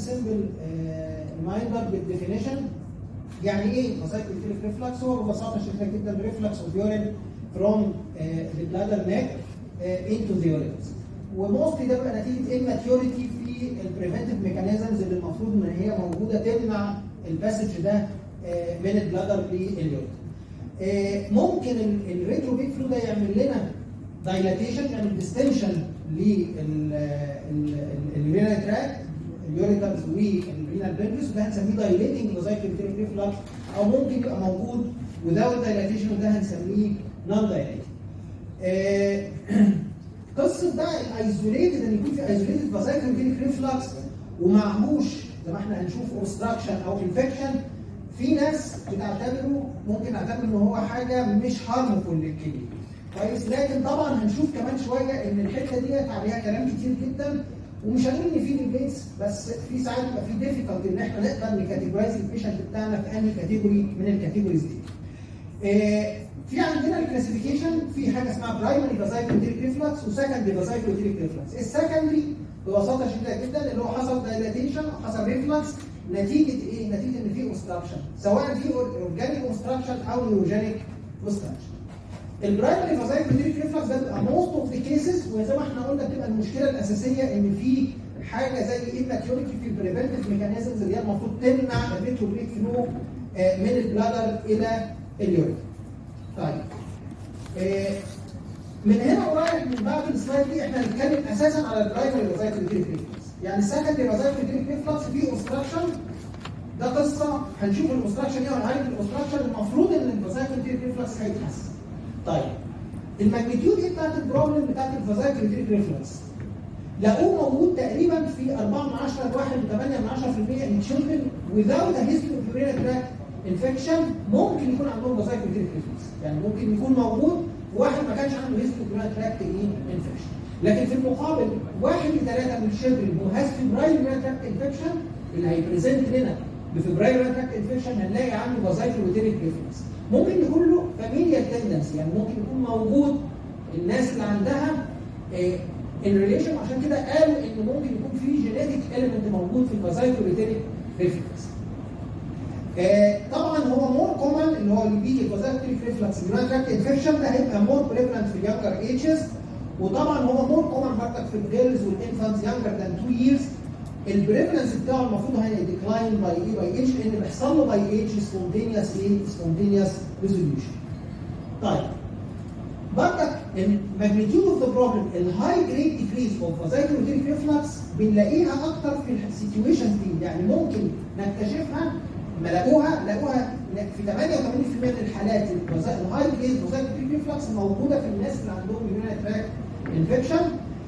سمبل ريمايندر بالديفينيشن يعني ايه فازايكوليتيك ريفلكس هو ببساطه شديده جدا ريفلكس اوف يورين فروم ذا بلادر نيك انتو ذا يورينز وموستلي ده بيبقى نتيجه immaturity في البريفنتيف ميكانيزمز اللي المفروض ان هي موجوده تمنع الباسج ده آه، من البلادر لليورين. آه، ممكن الريترو بيك فلو ده يعمل لنا دايلاتيشن يعمل ديستنشن للرينال تراك اليوريترز والرينال بلفس وده هنسميه دايليتنج فازايكوليتيك ريفلكس او ممكن يبقى موجود without دايلاتيشن وده هنسميه نون دايليتنج. قصه بقى الايزوليتد ان يكون في ايزوليتد فازايكوليتيك ريفلكس ومعهوش زي ما احنا هنشوف اوبستراكشن او انفكشن في ناس بتعتبره ممكن نعتبر ان هو حاجه مش هارمفول للكليه كويس لكن طبعا هنشوف كمان شويه ان الحته ديت عليها كلام كتير جدا ومش هنقول ان في ديبيتس بس في ساعات بيبقى في ديفيكالتي ان احنا نقدر نكاتيجورايز البيشنت بتاعنا في انهي كاتيجوري من الكاتيجوريز دي. آه، في عندنا الكلاسيفيكيشن في حاجه اسمها برايمري فازايكوليتيك ريفلكس وسكندري فازايكوليتيك ريفلكس السكندري ببساطه شديده جدا اللي هو حصل دايلاتيشن او حصل ريفلكس نتيجه ايه؟ نتيجه ان في اوبستراكشن سواء في اورجانيك اوبستراكشن او نيوجينيك اوبستراكشن. البرايمري فازايكوليتيك ريفلكس ده بيبقى موست اوف ذا كيسز وزي ما احنا قلنا بتبقى المشكله الاساسيه ان في حاجه زي اماتيوريتي في البريفنتيف ميكانيزمز اللي هي المفروض تمنع الريتروبريك فلو آه، من البلادر الى اليورين. طيب آه، من هنا ورايح من بعد السلايد دي احنا هنتكلم اساسا على البرايمري فازايكوليتيك ريفلكس يعني السكندري فازايكوليتيك ريفلكس فيه اوبستراكشن ده قصه هنشوف الاوبستراكشن ايه وهنعالج الاوبستراكشن المفروض ان الفازايكوليتيك ريفلكس هيتحسن. طيب الماجنتيود ايه بتاعت البروبلم بتاعت الفازايكوليتيك ريفلكس؟ لقوه موجود تقريبا في 4 من 10 ل 1 ل 8 من 10% in children without a history of urinary tract infection ممكن يكون عندهم فازايكوليتيك ريفلكس يعني ممكن يكون موجود واحد ما كانش عنده history of urinary tract infection لكن في المقابل واحد لثلاثه من الشيلدرن who has febrile urinary tract infection اللي هيبريزنت لنا بفبرايل urinary tract infection هنلاقي عنده فازايكوليتيك ريفلكس ممكن يكون له فاميليال تندنسي يعني ممكن يكون موجود الناس اللي عندها ان ريليشن عشان كده قالوا ان ممكن يكون في جينيتك اليمنت موجود في الفازايكوليتيك ريفلكس. طبعا هو مور كومن اللي هو اللي بيجي الفازايكوليتيك ريفلكس يورين تراكت انفكشن ده هيبقى مور بريفلنت في اليونجر ايجز وطبعا هو مور كومن برضك في الجيرلز والانفانتس يونجر ذان 2 ييرز البريفلنس بتاعه المفروض هيديكلاين باي ايه باي ايج لان بيحصل له باي ايج سبونتينيوس ايه سبونتينيوس ريزوليوشن. طيب برضك الماجنتيود اوف ذا بروبلم الهاي جريد ديكريز اوف فازايكولوتيك ريفلكس بنلاقيها اكتر في السيتويشنز دي يعني ممكن نكتشفها لما لقوها لقوها في 88% من الحالات الهاي جريد فازايكولوتيك ريفلكس موجوده في الناس اللي عندهم يورينال تراك انفكشن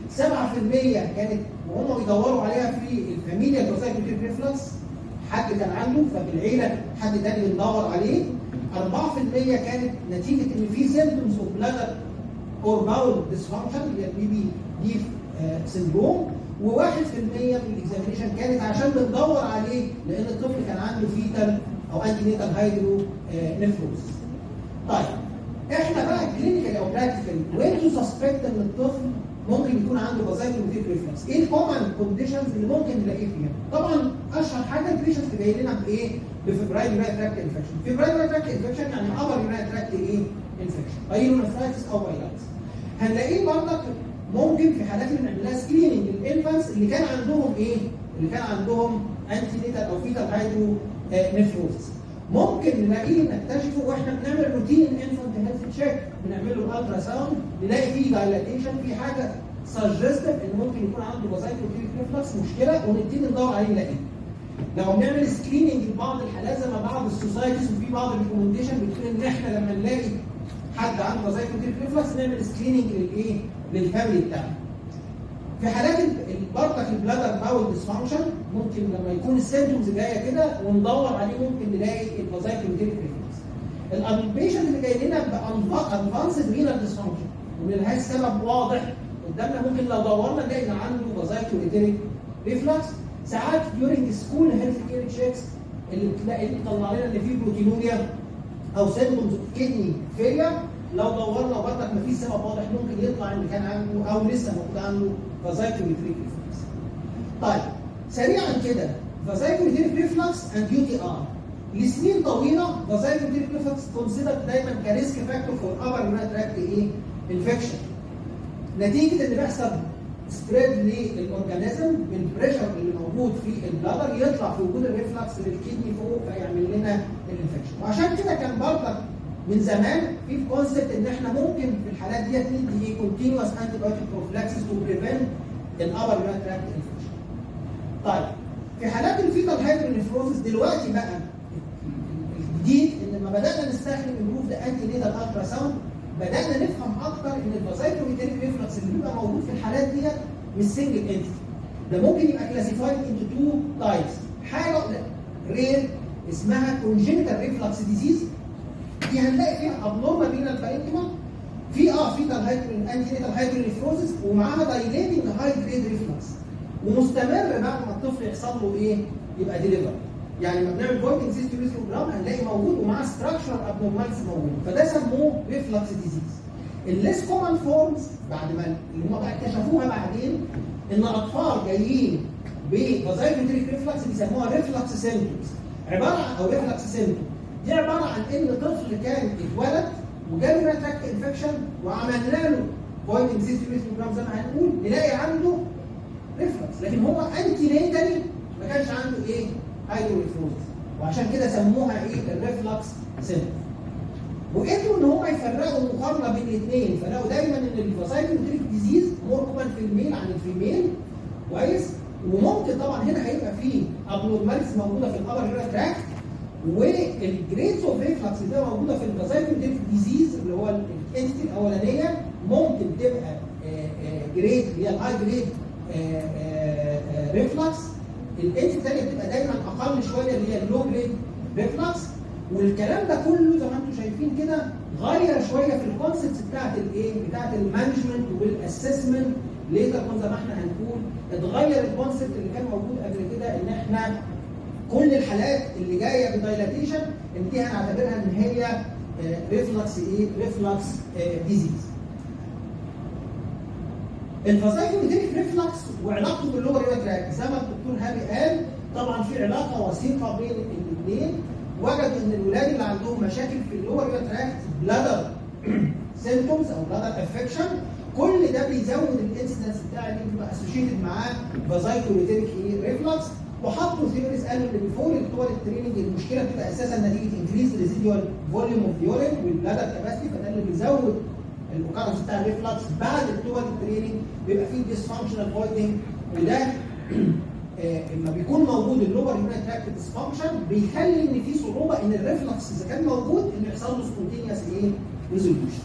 7% كانت وهم بيدوروا عليها في الفاميليا فازايكولوتيك ريفلكس حد كان عنده ففي العيله حد تاني بندور عليه 4% كانت نتيجه ان في سيمبتومز اوف بلادر اور باول ديسفانكشن اللي هي البي بي دي سندروم و1% من الاكزامينشن كانت عشان بندور عليه لان الطفل كان عنده فيتال او انتي نيتال هايدرو نفروز. طيب احنا بقى كلينيكال او براكتيكال وين تو سسبكت ان الطفل ممكن يكون عنده فازايكولوتيك ريفلكس ايه الكومن كونديشنز اللي ممكن نلاقيه فيها طبعا اشهر حاجه البيشنت جاي لنا بايه بفبرايل يورينال تراكت انفكشن فبرايل يورينال تراكت انفكشن يعني ابر يورينال تراكت ايه انفكشن بايلونفرايتس او بايلايتس هنلاقيه برضك ممكن في حالات اللي بنعمل لها سكريننج للانفانس اللي كان عندهم ايه اللي كان عندهم انتي نيتال او فيتال هايدرو نفروزس ممكن نلاقيه نكتشفه واحنا بنعمل روتين انفانت هيلث تشيك بنعمل له الترا ساوند نلاقي فيه دايلاتيشن في حاجه سجستيف ان ممكن يكون عنده فازايكولوتيك ريفلكس مشكله ونبتدي ندور عليه نلاقيه. لو بنعمل سكريننج لبعض الحالات زي ما بعض السوسايتيز وفي بعض الريكومنديشن بتقول ان احنا لما نلاقي حد عنده فازايكولوتيك ريفلكس نعمل سكريننج للايه؟ للفاميلي بتاعنا. في حالات برضك البلادر باول ديسفانكشن ممكن لما يكون السيمتومز جايه كده وندور عليه ممكن نلاقي الفازايكولوتيك ريفلكس. البيشنت اللي جاي لنا بادفانسد رينال ديسفانكشن وملهاش سبب واضح قدامنا ممكن لو دورنا نلاقي ان عنده فازايكولوتيك ريفلكس ساعات ديورنج سكول هيلث كير تشيكس اللي بتلاقي اللي بتطلع لنا ان في بروتينوريا او سيمتومز اوف كدني فيلير لو دورنا برضك ما فيش سبب واضح ممكن يطلع ان كان عنده او لسه موجود عنده فازايكولوتيك ريفلكس. طيب سريعا كده فازايكوليتيك ريفلكس اند يو تي ار لسنين طويله فازايكوليتيك ريفلكس كونسيدر دايما كريسك فاكتور فور ابر يونايت تراكت ايه؟ انفكشن نتيجه ان بيحصل سبريد للاورجانيزم بالبريشر اللي موجود في البلادر يطلع في وجود الريفلكس للكدني فوق فيعمل لنا الانفكشن وعشان كده كان برضك من زمان في الكونسبت ان احنا ممكن في الحالات ديت ندي ايه كونتينوس انتي بايوتيك بروفلاكسيس تو بريفنت الابر يونايت تراكت انفكشن. طيب في حالات الفيتال هايدرونيفروزس دلوقتي بقى الجديد ان لما بدانا نستخدم الجروف ده انتي نيتال الترا ساوند بدانا نفهم اكتر ان الفازايكلوميتريك ريفلكس اللي بيبقى موجود في الحالات ديت مش سنجل انتي ده ممكن يبقى كلاسيفايد انتو تو تايبس حاجه رير اسمها كونجينيتال ريفلكس ديزيز دي هنلاقي فيها ابنورمال رينال بارينكما في اه فيتال هايدرين انتي نيتال هايدرونيفروزس ومعاها دايليتنج هاي جريد ريفلكس ومستمر بعد ما الطفل يحصل له ايه؟ يبقى ديليفر يعني لما بنعمل فويدنج سيستوليثروجرام هنلاقي موجود ومعاه ستراكشر ابنورمالز موجود فده سموه ريفلكس ديزيز الليس كومن فورمز بعد ما اللي هم بقى اكتشفوها بعدين ان اطفال جايين بفازايكوتريك ريفلكس بيسموها ريفلكس سيمتومز عباره عن او ريفلكس سيمتوم دي عباره عن ان طفل كان اتولد وجاله تراكت انفكشن وعملنا له فويدنج سيستوليثروجرام زي ما هنقول نلاقي عنده ريفلكس لكن هو انتي نيتالي ما كانش عنده ايه؟ هايدروليفروزس وعشان كده سموها ايه؟ الريفلكس سيمتوم وقدروا ان هم يفرقوا مقارنه بين الاثنين فلقوا دايما ان الفاسايكلوتريك ديزيز مور كومن في الميل عن الفيميل كويس وممكن طبعا هنا هيبقى فيه ابنورماليز موجوده في الابر هيرا تراكت والجريدز اوف ريفلكس اللي بتبقى موجوده في الفازايكلوتريك ديزيز اللي هو الانتيتي الاولانيه ممكن تبقى جريد اللي هي الهاي جريد ريفلكس الانتيتي الثانيه بتبقى دايما اقل شويه اللي هي اللو جريد ريفلكس والكلام ده كله زي ما انتم شايفين كده غير شويه في الكونسبتس بتاعت الايه؟ بتاعت المانجمنت والاسسمنت ليتر زي ما احنا هنقول اتغير الكونسبت اللي كان موجود قبل كده ان احنا كل الحالات اللي جايه بدايلاتيشن دي هنعتبرها ان هي ريفلكس ايه؟ ريفلكس ديزيز. الفازايكوميتريك ريفلكس وعلاقته باللور تراك زي ما الدكتور هابي قال طبعا في علاقه وثيقه بين الاثنين وجدوا ان الولاد اللي عندهم مشاكل في اللور تراكت بلادر سيمتومز او بلادر افكشن كل ده بيزود الانسيدنس بتاع اللي بيبقى اسوشيتد معاه فازايكوليتيريك ايه ريفلكس وحطوا ثيوريز قالوا ان بيفور التوال التريننج المشكله بتبقى اساسا نتيجه انكريز ريزيديوال فوليوم اوف يورين والبلادر كاباسيتي فده اللي بيزود الاوكارنس بتاع الريفلكس بعد التوال التريننج بيبقى فيه ديسفانكشنال فويدنج وده لما بيكون موجود اللور يونايت تراكت ديسفانكشن بيخلي ان في صعوبه ان الريفلكس اذا كان موجود انه يحصل له سبونتينيوس ايه؟ ريزوليوشن.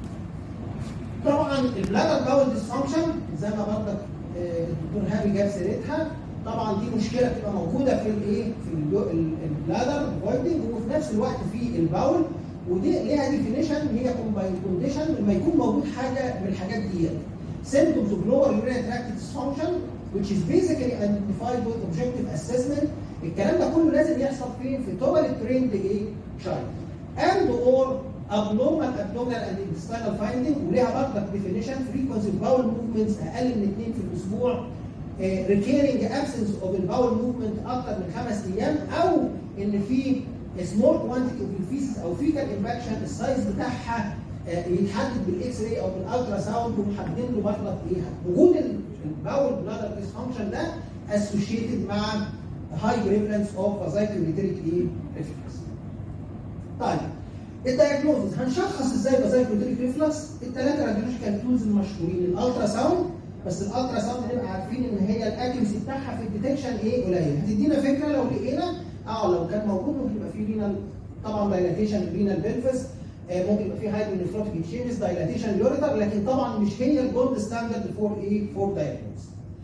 طبعا البلادر باول ديسفانكشن زي ما برضك الدكتور هابي جاب سيرتها طبعا دي مشكله بتبقى موجوده في الايه؟ في البلادر فويدنج وفي نفس الوقت في الباول ودي ليها ديفينيشن هي كومباين كونديشن لما يكون موجود حاجه من الحاجات ديت symptoms of lower urinary tract dysfunction which is basically identified with objective assessment الكلام ده كله لازم يحصل فين في totally trained ايه child and or abnormal abdominal and intestinal finding وليها برضك definition frequency of bowel movements اقل من اثنين في الاسبوع uh, recurring absence of the bowel movement اكتر من خمس ايام او ان في small quantity of الفيسز او fecal infection السايز بتاعها يتحدد بالاكس راي او بالالترا ساوند ومحددين له برضك ايه وجود الباول بلادر ديسفانكشن ده اسوشيتد مع هاي بريفلنس اوف فازايكوليتريك ايه ريفلكس. طيب الدايجنوزز هنشخص ازاي فازايكوليتريك ريفلكس الثلاثه راديولوجيكال تولز المشهورين الالترا ساوند بس الالترا ساوند نبقى عارفين ان هي الاكيوسي بتاعها في الديتكشن ايه قليل هتدينا فكره لو لقينا اه لو كان موجود ممكن يبقى فيه رينال طبعا دايلاتيشن رينال بلفس ممكن يبقى في هايدرونيفروتيك تشينجز دايلاتيشن يوريتر لكن طبعا مش هي الجولد ستاندرد فور ايه فور دايجنوز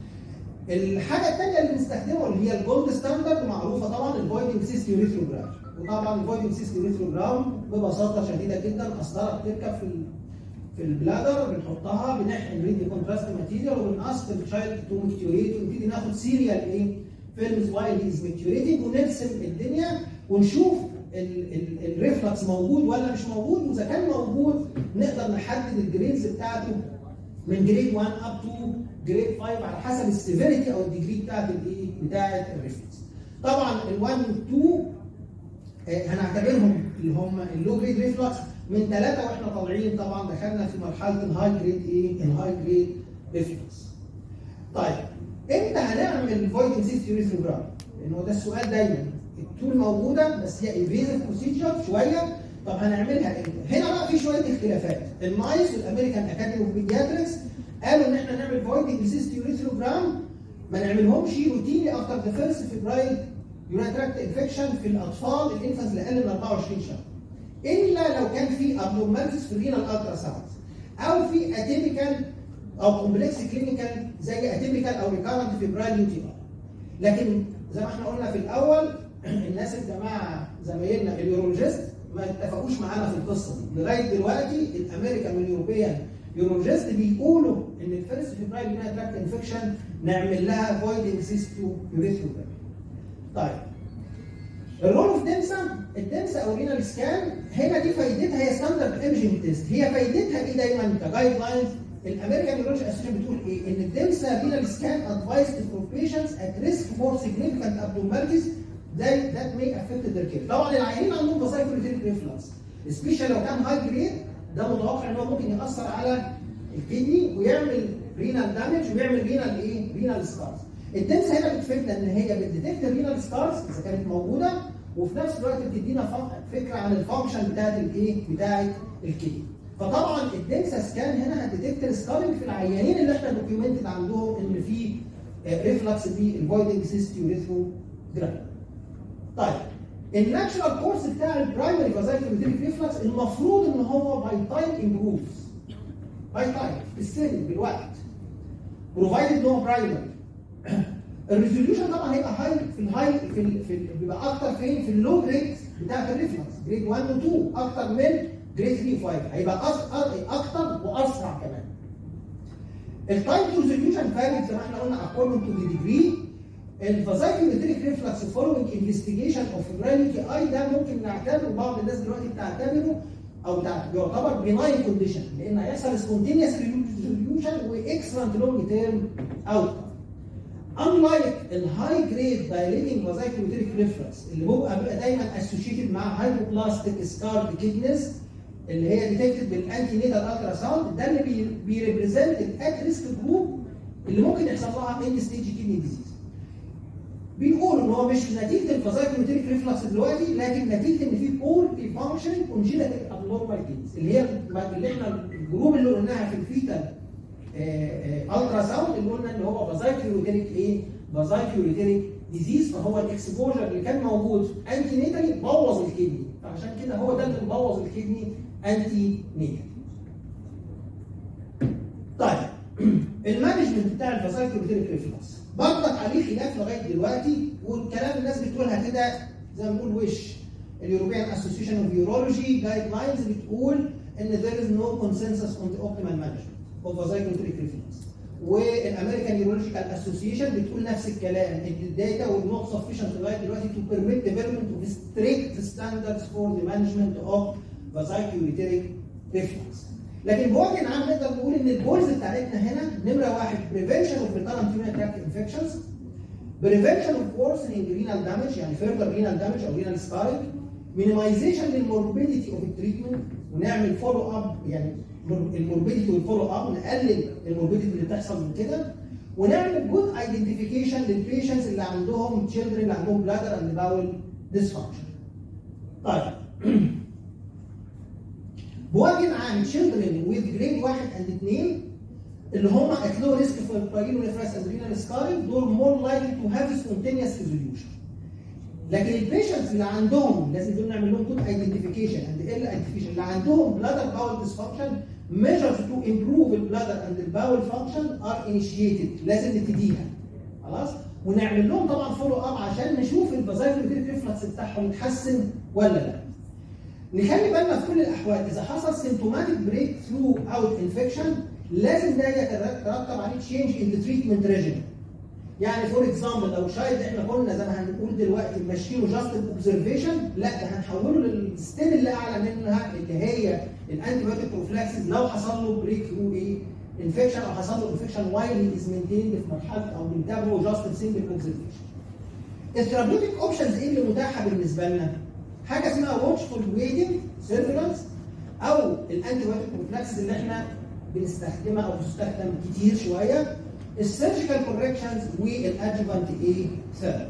الحاجه الثانيه اللي بنستخدمها اللي هي الجولد ستاندرد معروفه طبعا الفويدنج سيست يوريثروجرام وطبعا الفويدنج سيست يوريثروجرام ببساطه شديده جدا قسطره بتركب في في البلادر بنحطها بنحقن ريدي كونتراست ماتيريال وبنقص الشايلد تو ميكتوريت ونبتدي ناخد سيريال ايه فيلمز وايل از ميكتوريتنج ونرسم الدنيا ونشوف الريفلكس موجود ولا مش موجود واذا كان موجود نقدر نحدد الجريدز بتاعته من جريد 1 اب تو جريد 5 على حسب السيفيريتي او الديجري بتاعت الايه بتاعت الريفلكس طبعا ال 1 و 2 آه، هنعتبرهم اللي هم اللو جريد ريفلكس من ثلاثه واحنا طالعين طبعا دخلنا في مرحله الهاي جريد ايه؟ الهاي جريد ريفلكس. طيب امتى هنعمل فويدنج سيست يوريثروجرام؟ لانه ده السؤال دايما التول موجوده بس هي انفيزيف بروسيجر شويه طب هنعملها امتى؟ هنا بقى في شويه اختلافات النايس والامريكان اكاديمي اوف بيدياتريكس قالوا ان احنا نعمل فويدنج سيست يوريثروجرام ما نعملهمش روتيني افتر ذا فيرست فيبرايل يورينري تراكت انفكشن في الاطفال الانفانس اللي اقل من 24 شهر الا لو كان في ابنورماليتيز في الرينال الترا ساوند او في اتيبيكال او كومبلكس كلينيكال زي اتيبيكال او ريكارنت فيبرايل يو تي ار لكن زي ما احنا قلنا في الاول الناس الجماعه زمايلنا اليورولوجيست ما اتفقوش معانا في القصه دي لغايه دلوقتي الامريكان واليوروبيان يورولوجيست بيقولوا ان الفيرست فيبرايل يورينري تراكت انفكشن نعمل لها فويدنج سيستو يوريثروجرام طيب الرول اوف دنسا الدنسا او رينال سكان هنا دي فايدتها هي ستاندرد ايمجنج تيست هي فايدتها ايه دايما كجايد لاينز الامريكان نيورولوجي اسوشيشن بتقول ايه؟ ان الدنسا رينال سكان ادفايسد فور بيشنتس ات ريسك فور سيجنيفيكانت abnormalities that that may affect their care. طبعا العيانين عندهم باسايكولوجيك ريفلكس سبيشال لو كان هاي جريد ده متوقع ان هو ممكن ياثر على الكدني ويعمل رينال دامج ويعمل رينال ايه؟ رينال سكارز. الدنس هنا بتفيدنا ان هي بتديتكت الرينال سكارز اذا كانت موجوده وفي نفس الوقت بتدينا ف- فكره عن الفانكشن بتاعت الايه؟ بتاعت الكدني. فطبعا الدنسا سكان هنا هتديتكت السكارنج في العيانين اللي احنا دوكيومنتد عندهم ان في ريفلكس في الفويدنج سيست يوريثروجرام. طيب الناتشرال كورس بتاع البرايمري فازايكلوميتريك ريفلكس المفروض ان هو باي تايم امبروفز باي تايم بالسن بالوقت بروفايدد ان هو برايمري الريزوليوشن طبعا هيبقى هاي في الهاي في, ال في ال بيبقى اكتر فين في اللو جريد بتاعت الريفلكس جريد 1 و 2 اكتر من جريد 3 و 5 هيبقى أس- أ- اكتر واسرع كمان التايم تو ريزوليوشن فاريد زي ما احنا قلنا according to the degree الفازايكلومتريك ريفلكس فولوينج انفستيجيشن اوف فيبراليتي اي ده ممكن نعتبره بعض الناس دلوقتي بتعتبره او بتاع- يعتبر بناين كونديشن لان هيحصل سبونتينيوس ريزوليوشن واكسلنت لونج تيرم اوت unlike الهاي جريد دايليتنج فازايكلومتريك ريفلكس اللي هو بيبقى دايما اسوشيتد مع هايبوبلاستيك سكارد كيدنس اللي هي ديتكتد بالانتي نيتال الترا ساوند ده اللي بيريبريزنت الات ريسك جروب اللي ممكن يحصل لها اند ستيج كيدني ديزيز بيقولوا ان هو مش نتيجه الفازايكلومتريك ريفلكس دلوقتي لكن نتيجه ان في بور فانكشن كونجينيتال ابنورمال كيدنس اللي هي اللي احنا الجروب اللي قلناها في الفيتال الترا ساوند اللي قلنا ان هو فازايكلومتريك ايه؟ فازايكلومتريك ديزيز فهو الاكسبوجر اللي كان موجود انتي نيتالي بوظ الكدني فعشان كده هو ده اللي مبوظ الكدني انتي نيتالي. طيب المانجمنت بتاع الفازايكلومتريك ريفلكس برضك عليه خلاف لغايه دلوقتي والكلام الناس بتقولها كده زي ما بنقول وش اليوروبيان اسوسيشن اوف يورولوجي جايد لاينز بتقول ان there is no consensus on the optimal management of vasculotic reflux والامريكان يورولوجيكال اسوسيشن بتقول نفس الكلام ان الداتا will not sufficient لغايه دلوقتي to permit development of strict standards for the management of vasculotic reflux لكن بوجه عام نقدر نقول ان الجولز بتاعتنا هنا نمره واحد prevention of recurrent urinary tract infections prevention of worsening renal damage يعني further renal damage او renal scarring minimization للموربيديتي اوف التريتمنت ونعمل فولو اب يعني الموربيديتي والفولو اب نقلل الموربيديتي اللي بتحصل من كده ونعمل جود ايدنتيفيكيشن للبيشنتس اللي عندهم children اللي عندهم بلادر اند باول ديسفانكشن. طيب بوجه عام children with grade 1 and 2 اللي هم at low risk for pyelonephritis and renal scarring دول more likely to have spontaneous resolution. لكن البيشنتس اللي عندهم لازم دول نعمل لهم جود ايدنتيفيكيشن اند ال ايدنتيفيكيشن اللي عندهم بلادر باول ديسفانكشن measures to improve البلادر اند الباول فانكشن are initiated لازم نبتديها خلاص ونعمل لهم طبعا فولو اب عشان نشوف الفازايكلوتيك ريفلكس بتاعهم اتحسن ولا لا نخلي بالنا في كل الاحوال اذا حصل سيمتوماتيك بريك ثرو اوت انفكشن لازم ده يترتب عليه تشينج ان ذا تريتمنت ريجيم يعني فور اكزامبل لو شايد احنا قلنا زي ما هنقول دلوقتي ماشيينه جاست اوبزرفيشن لا ده هنحوله للستيل اللي اعلى منها اللي هي الانتي بايوتيك بروفلاكسيس لو حصل له بريك ثرو ايه انفكشن او حصل له انفكشن وايل از مينتيند في مرحله او بنتابعه جاست سنجل اوبزرفيشن الثيرابيوتيك اوبشنز ايه اللي متاحه بالنسبه لنا؟ حاجه اسمها واتشفول ويتنج سيرفيلانس او الانتي بايوتيك بروفلاكسز اللي احنا بنستخدمها او بتستخدم كتير شويه السيرجيكال كوركشنز والادجوفانت ايه ثيرابي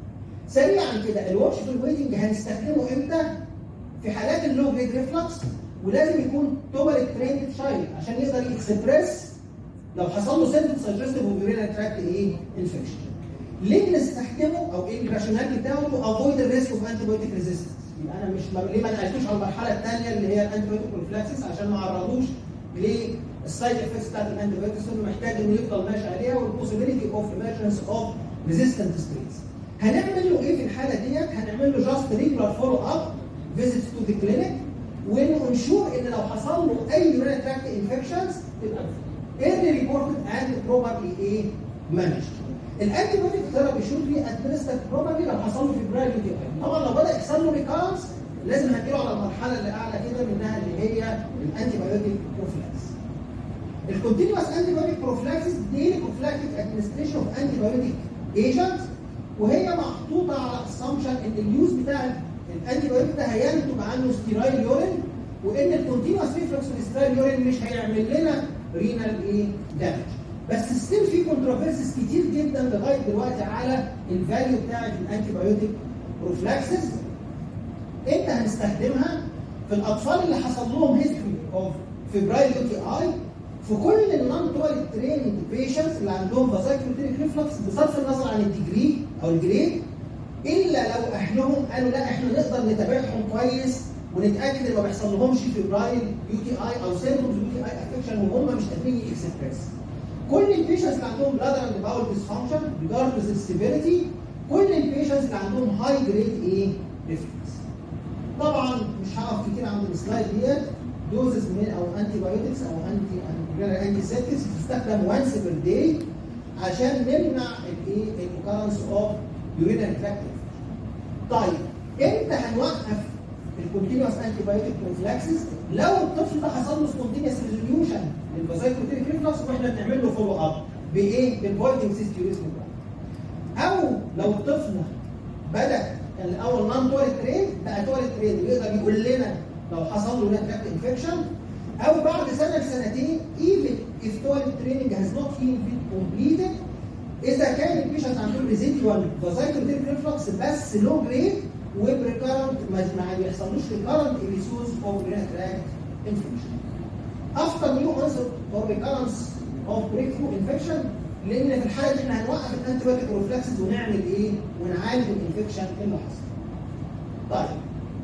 سريعا كده الواتشفول ويتنج هنستخدمه امتى؟ في حالات اللو جريد ريفلكس ولازم يكون توبريك تريند شايل عشان يقدر يكسبريس لو حصل له سيمبتوم سجستيف اوفيرينال تراكت ايه؟ انفكشن. ليه بنستخدمه او ايه الراشونال بتاعه تو افويد الريسك اوف انتي بايوتيك ريزيستنس يبقى انا مش ليه ما نقلتوش على المرحله الثانيه اللي هي الانتي بايوتيك بروفلاكسس عشان ما عرضوش للسايد افكتس بتاعت الانتي بايوتكس انه محتاج انه يفضل ماشي عليها والبوسيبيليتي اوف ايمرجنس اوف ريزيستنت ستريتس. هنعمل له ايه في الحاله ديت؟ هنعمل له جاست ريجولار فولو اب فيزيت تو ذا كلينيك ونشور ان لو حصل له اي يورين تراكت انفكشنز تبقى ايرلي ريبورتد اند بروبابلي ايه مانجد. الانتي بايوتيك ثيرابي شوت بي ادمنسترد بروبابلي لو حصل له فيبرايل يو طبعا لو بدا يحصل له ريكارنس لازم هديله على المرحله اللي اعلى كده منها اللي هي الانتي بايوتيك بروفلاكس. الكونتينوس انتي بايوتيك بروفلاكسس دي بروفلاكتيك ادمنستريشن اوف انتي بايوتيك ايجنتس وهي محطوطه على اسامبشن ان اليوز بتاع الانتي بايوتيك ده هينتج عنه ستيرايل يورين وان الكونتينوس ريفلكس ستيرايل يورين مش هيعمل لنا رينال ايه دامج. بس ستيل في كونتروفيرسيز كتير جدا لغايه دلوقتي على الفاليو بتاعت الانتي بايوتيك بروفلاكسس انت هنستخدمها في الاطفال اللي حصل لهم هيستوري اوف فيبرايل يو تي اي في كل النون تواليت تريند بيشنتس اللي عندهم فازايكلوتيريك ريفلكس بصرف النظر عن الديجري او الجريد الا لو اهلهم قالوا لا احنا نقدر نتابعهم كويس ونتاكد ان ما بيحصل لهمش فيبرايل يو تي اي او سيمبتومز يو تي اي افكشن وهم مش قادرين يكسبريس كل البيشنتس اللي عندهم بلادر اند باول ديسفانكشن ريجاردلس السيفيريتي كل البيشنتس اللي عندهم هاي جريد ايه ريفلكس طبعا مش هقف كتير عند السلايد ديت دوزز من او انتي بايوتكس او انتي انتي سيبتكس بتستخدم وانس بير داي عشان نمنع الايه الكارنس اوف يورينال تراكت طيب امتى هنوقف الكونتينوس انتي بايوتيك بروفلاكسس لو الطفل ده حصل له سبونتينيوس ريزوليوشن للفازايكوتيريك ريفلكس واحنا بنعمل له فولو اب بايه؟ بالفويدنج سيستيوريزم او لو الطفل بدا كان الاول نون توريت ترين بقى توريت ترين ويقدر يقول لنا لو حصل له نتراكت انفكشن او بعد سنه لسنتين even if toilet training has not been completed اذا كان البيشنت عندهم ريزيدوال فازايكوتيريك ريفلكس بس لو جريد وبريكارنت ما بيحصلوش ريكارنت ايبيسوز اوف تراكت انفكشن افتر نيو onset or recurrence of breakthrough infection لان في الحاله دي احنا هنوقف الانتي بايوتيك بروفلاكسز ونعمل ايه؟ ونعالج الانفكشن اللي حصل. طيب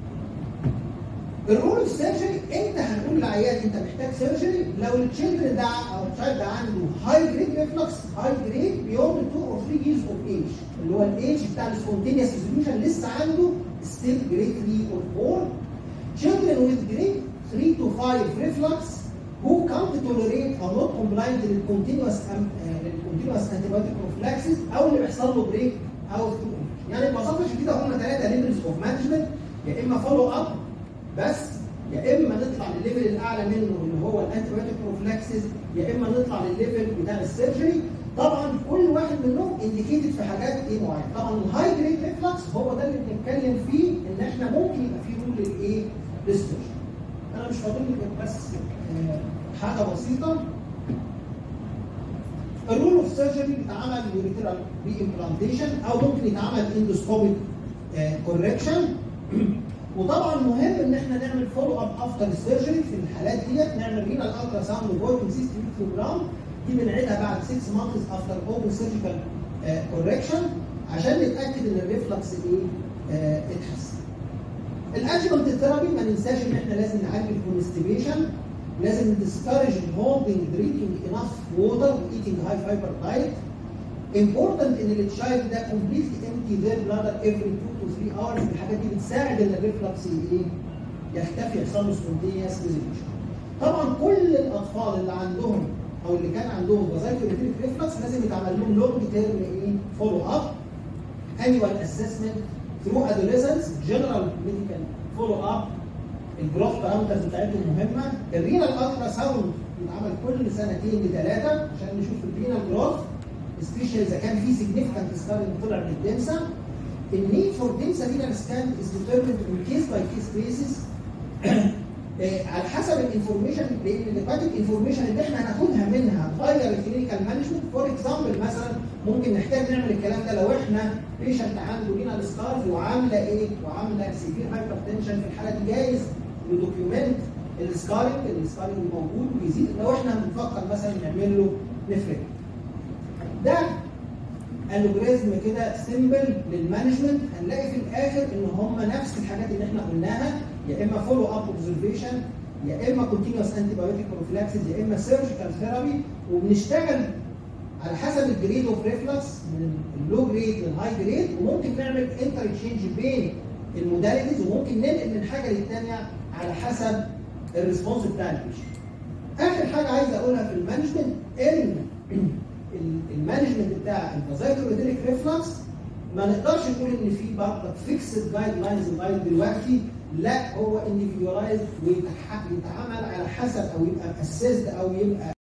الرول السيرجري انت هنقول للعيان انت محتاج سيرجري لو التشيلدرن ده او التشايلد ده عنده هاي جريد ريفلكس هاي جريد بيوند 2 اور 3 years اوف ايج اللي هو الايج بتاع السبونتينيوس ريزوليوشن لسه عنده ستيل جريد 3 اور 4 children with grade 3 to 5 reflux who can't tolerate or not compliant للcontinuous للcontinuous antibiotic prophylaxis او اللي بيحصل له بريك اوت تو يعني ببساطه شديده هم ثلاثه ليفلز اوف مانجمنت يا اما فولو اب بس يا اما نطلع للليفل الاعلى منه اللي هو الانتيبيوتيك بروفلاكسيس يا اما نطلع للليفل بتاع السيرجري طبعا كل واحد منهم انديكيتد في حاجات ايه معينه طبعا الهاي جريد ريفلكس هو ده اللي بنتكلم فيه ان احنا ممكن يبقى فيه رول للايه؟ للسيرجري انا مش فاضل لي بس حاجه بسيطه الرول اوف سيرجري بيتعمل يوريترال ري امبلانتيشن او ممكن يتعمل اندوسكوبيك كوركشن وطبعا مهم ان احنا نعمل فولو اب افتر السيرجري في الحالات ديت نعمل رينال الترا ساوند وفولتنج سيستم بروجرام دي بنعيدها بعد 6 مانثس افتر اوبن سيرجيكال كوركشن عشان نتاكد ان الريفلكس ايه آه اتحسن. الادجمنت ثيرابي ما ننساش ان احنا لازم نعالج الكونستيبيشن لازم ندسكارج الهولدنج درينكينج انف ووتر وايتنج هاي فايبر دايت important ان التشايلد ده completely empty their bladder every 2 to 3 hours الحاجات دي بتساعد ان الريفلكس ايه يختفي يحصل له spontaneous resolution. طبعا كل الاطفال اللي عندهم او اللي كان عندهم فازايكوليتيك ريفلكس لازم يتعمل لهم لونج تيرم ايه فولو اب annual assessment through adolescence general medical follow up الجروث بارامترز بتاعتهم مهمه الرينال الترا ساوند بيتعمل كل سنتين لثلاثه عشان نشوف الرينال جروث سبيشال اذا كان في سيجنفكانت سكارنج طلع من الدنسه النيد فور دنسا رينال ستاند از ديترمند اون كيس باي كيس بيسز على حسب الانفورميشن لان الهيباتيك انفورميشن اللي احنا هناخدها منها تغير الكلينيكال مانجمنت فور اكزامبل مثلا ممكن نحتاج نعمل الكلام ده لو احنا بيشنت عنده رينال سكارف وعامله ايه؟ وعامله سيفير هايبر تنشن في الحاله دي جايز ندوكيومنت السكارنج السكارنج موجود ويزيد لو احنا بنفكر مثلا نعمل له نفرق ده الجوريزم كده سيمبل للمانجمنت هنلاقي في الاخر ان هم نفس الحاجات اللي احنا قلناها يا اما فولو اب اوبزرفيشن يا اما كونتينوس انتي بايوتيك بروفيلاكسيس يا اما سيرجيكال ثيرابي وبنشتغل على حسب الجريد اوف ريفلكس من اللو جريد للهاي جريد وممكن نعمل انتر اكشينج بين الموداليتيز وممكن ننقل من حاجه للثانيه على حسب الريسبونس بتاع البيشنت. اخر حاجه عايز اقولها في المانجمنت ان المانجمنت بتاع الفازايكلودينيك ريفلكس ما نقدرش نقول ان في برضه فيكسد جايد لاينز لغايه دلوقتي لا هو انديفيدواليزد ويتعامل على حسب او يبقى اسيست او يبقى